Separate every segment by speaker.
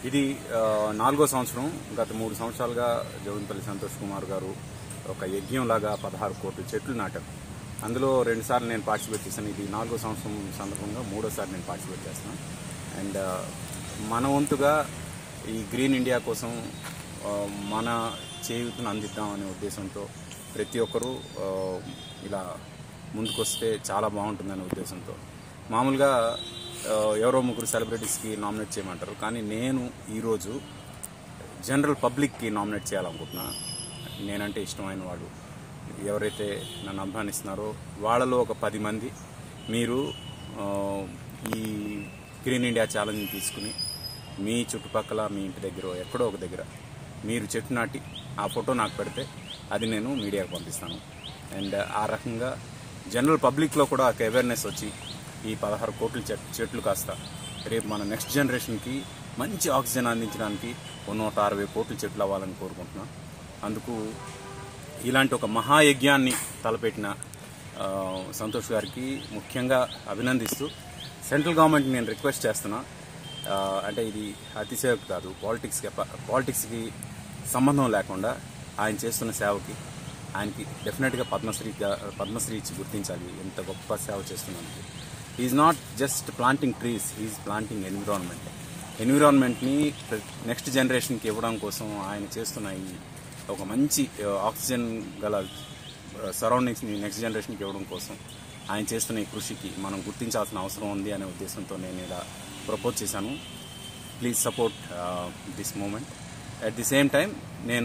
Speaker 1: ఇది ఆ, నాలుగో సంవత్సరం గత మూడు సంవత్సరాలుగా జగన్పల్లి సంతోష్ కుమార్ గారు ఒక యజ్ఞంలాగా పదహారు కోట్ల చెట్లు నాటారు అందులో రెండుసార్లు నేను పార్టిసిపేట్ చేశాను ఇది నాలుగో సంవత్సరం సందర్భంగా మూడోసారి నేను పార్టిసిపేట్ చేస్తున్నాను అండ్ ఆ, మన వంతుగా ఈ గ్రీన్ ఇండియా కోసం ఆ, మన చేయూతను అందిద్దాం అనే ఉద్దేశంతో ప్రతి ఒక్కరూ ఆ, ఇలా ముందుకొస్తే చాలా బాగుంటుందనే ఉద్దేశంతో మామూలుగా ఆ, ఎవరో ముగ్గురు సెలబ్రిటీస్కి నామినేట్ చేయమంటారు కానీ నేను ఈరోజు జనరల్ పబ్లిక్కి నామినేట్ చేయాలనుకుంటున్నా నేనంటే ఇష్టమైన వాళ్ళు ఎవరైతే నన్ను అభిమానిస్తున్నారో వాళ్ళలో ఒక పది మంది మీరు ఆ, ఈ గ్రీన్ ఇండియా ఛాలెంజ్ని తీసుకుని మీ చుట్టుపక్కల మీ ఇంటి దగ్గర ఎక్కడో ఒక దగ్గర మీరు చెట్టు నాటి ఆ ఫోటో నాకు పెడితే అది నేను మీడియాకు పంపిస్తాను అండ్ ఆ రకంగా జనరల్ పబ్లిక్లో కూడా ఒక అవేర్నెస్ వచ్చి ఈ పదహారు కోట్ల చెట్ చెట్లు కాస్త రేపు మన నెక్స్ట్ జనరేషన్కి మంచి ఆక్సిజన్ అందించడానికి ఓ నూట అరవై కోట్ల చెట్లు అవ్వాలని కోరుకుంటున్నాను అందుకు ఇలాంటి ఒక మహాయజ్ఞాన్ని తలపెట్టిన ఆ, సంతోష్ గారికి ముఖ్యంగా అభినందిస్తూ సెంట్రల్ గవర్నమెంట్ నేను రిక్వెస్ట్ చేస్తున్నా ఆ, అంటే ఇది అతిశయోక్తి కాదు పాలిటిక్స్కి పాలిటిక్స్కి సంబంధం లేకుండా ఆయన చేస్తున్న సేవకి ఆయనకి డెఫినెట్గా పద్మశ్రీ గా- పద్మశ్రీ ఇచ్చి గుర్తించాలి ఎంత గొప్ప సేవ చేస్తున్నందుకు is not just planting trees is planting environment ఎన్విరాన్మెంట్ని నెక్స్ట్ జనరేషన్కి ఇవ్వడం కోసం ఆయన చేస్తున్న ఈ ఒక మంచి ఆ, ఆక్సిజన్ గల సరౌండింగ్స్ని నెక్స్ట్ జనరేషన్కి ఇవ్వడం కోసం ఆయన చేస్తున్న ఈ కృషికి మనం గుర్తించాల్సిన అవసరం ఉంది అనే ఉద్దేశంతో నేను ఇలా ప్రపోజ్ చేశాను please support this moment at the same time నేను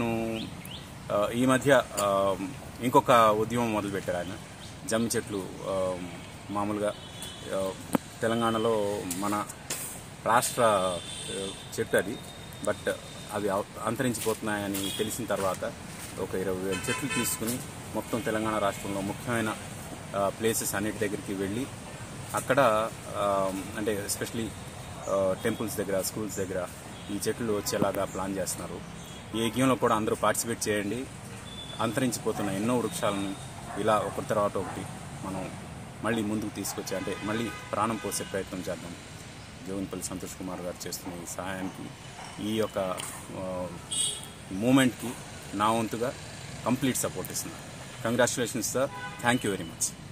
Speaker 1: ఆ, ఈ మధ్య ఆ, ఇంకొక ఉద్యమం మొదలుపెట్టారు ఆయన జమ్మి చెట్లు ఆ, మామూలుగా ఆ, తెలంగాణలో మన రాష్ట్ర ఆ, చెట్టు అది బట్ అవి అవ- అంతరించిపోతున్నాయని తెలిసిన తర్వాత ఒక ఇరవై వేల చెట్లు తీసుకుని మొత్తం తెలంగాణ రాష్ట్రంలో ముఖ్యమైన ప్లేసెస్ అన్నిటి దగ్గరికి వెళ్ళి అక్కడ ఆ, అంటే ఎస్పెషలీ టెంపుల్స్ దగ్గర స్కూల్స్ దగ్గర ఈ చెట్లు వచ్చేలాగా ప్లాన్ చేస్తున్నారు ఈ యజ్ఞంలో కూడా అందరూ పార్టిసిపేట్ చేయండి అంతరించిపోతున్న ఎన్నో వృక్షాలను ఇలా ఒకరి తర్వాత ఒకటి మనం మళ్ళీ ముందుకు తీసుకొచ్చి అంటే మళ్ళీ ప్రాణం పోసే ప్రయత్నం చేద్దాం జోగినపల్లి సంతోష్ కుమార్ గారు చేస్తున్న ఈ సహాయానికి ఈ యొక్క మూమెంట్కి నా వంతుగా కంప్లీట్ సపోర్ట్ ఇస్తున్నాను congratulations sir thank you very much